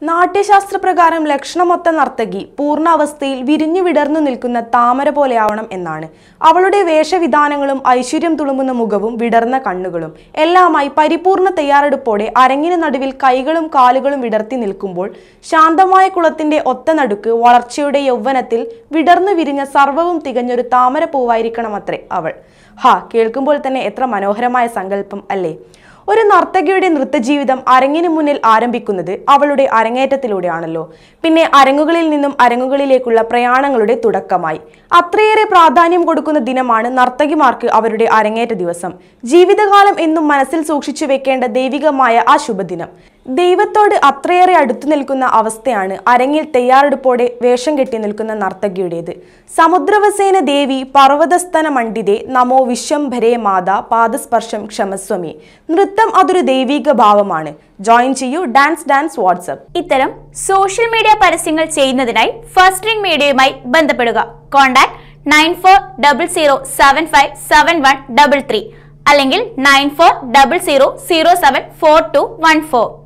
നാട്യശാസ്ത്രപ്രകാരം ലക്ഷണമൊത്ത നർത്തകി പൂർണ്ണാവസ്ഥയിൽ വിരിഞ്ഞു വിടർന്നു നിൽക്കുന്ന താമര പോലെയാവണം എന്നാണ് അവളുടെ വേഷവിധാനങ്ങളും ഐശ്വര്യം തുളുമ്പുന്ന മുഖവും വിടർന്ന കണ്ണുകളും എല്ലാമായി പരിപൂർണ തയ്യാറെടുപ്പോടെ അരങ്ങിന് നടുവിൽ കൈകളും കാലുകളും വിടർത്തി നിൽക്കുമ്പോൾ ശാന്തമായ കുളത്തിന്റെ ഒത്ത നടുക്ക് വളർച്ചയുടെ യൗവനത്തിൽ വിടർന്നു വിരിഞ്ഞ സർവ്വവും തികഞ്ഞൊരു താമര പൂവായിരിക്കണമത്രേ അവൾ ഹാ കേൾക്കുമ്പോൾ തന്നെ എത്ര മനോഹരമായ സങ്കല്പം അല്ലേ ഒരു നർത്തകിയുടെ നൃത്തജീവിതം അരങ്ങിന് മുന്നിൽ ആരംഭിക്കുന്നത് അവളുടെ അരങ്ങേറ്റത്തിലൂടെയാണല്ലോ പിന്നെ അരങ്ങുകളിൽ നിന്നും അരങ്ങുകളിലേക്കുള്ള പ്രയാണങ്ങളുടെ തുടക്കമായി അത്രയേറെ പ്രാധാന്യം കൊടുക്കുന്ന ദിനമാണ് നർത്തകിമാർക്ക് അവരുടെ അരങ്ങേറ്റ ദിവസം ജീവിതകാലം എന്നും മനസ്സിൽ സൂക്ഷിച്ചു വെക്കേണ്ട ദൈവികമായ ആ ശുഭദിനം ദൈവത്തോട് അത്രയേറെ അടുത്തു നിൽക്കുന്ന അവസ്ഥയാണ് അരങ്ങിൽ തയ്യാറെടുപ്പോടെ വേഷം കെട്ടി നിൽക്കുന്ന നർത്തകിയുടേത് സമുദ്രവസേന ദേവി പർവ്വതസ്ഥന മണ്ഡിതേ നമോ വിശ്വംഭരേ മാത പാദസ്പർശം ക്ഷമസ്വമി നൃത്തം അതൊരു ദൈവിക ഭാവമാണ് ജോയിൻ ചെയ്യൂ ഡാൻസ് ഡാൻസ് വാട്സപ്പ് ഇത്തരം സോഷ്യൽ മീഡിയ പരസ്യങ്ങൾ ചെയ്യുന്നതിനായി ഫസ്റ്റ് റിംഗ് മീഡിയയുമായി ബന്ധപ്പെടുക contact nine four double zero seven five seven one double three അല്ലെങ്കിൽ nine four double zero zero seven four two one four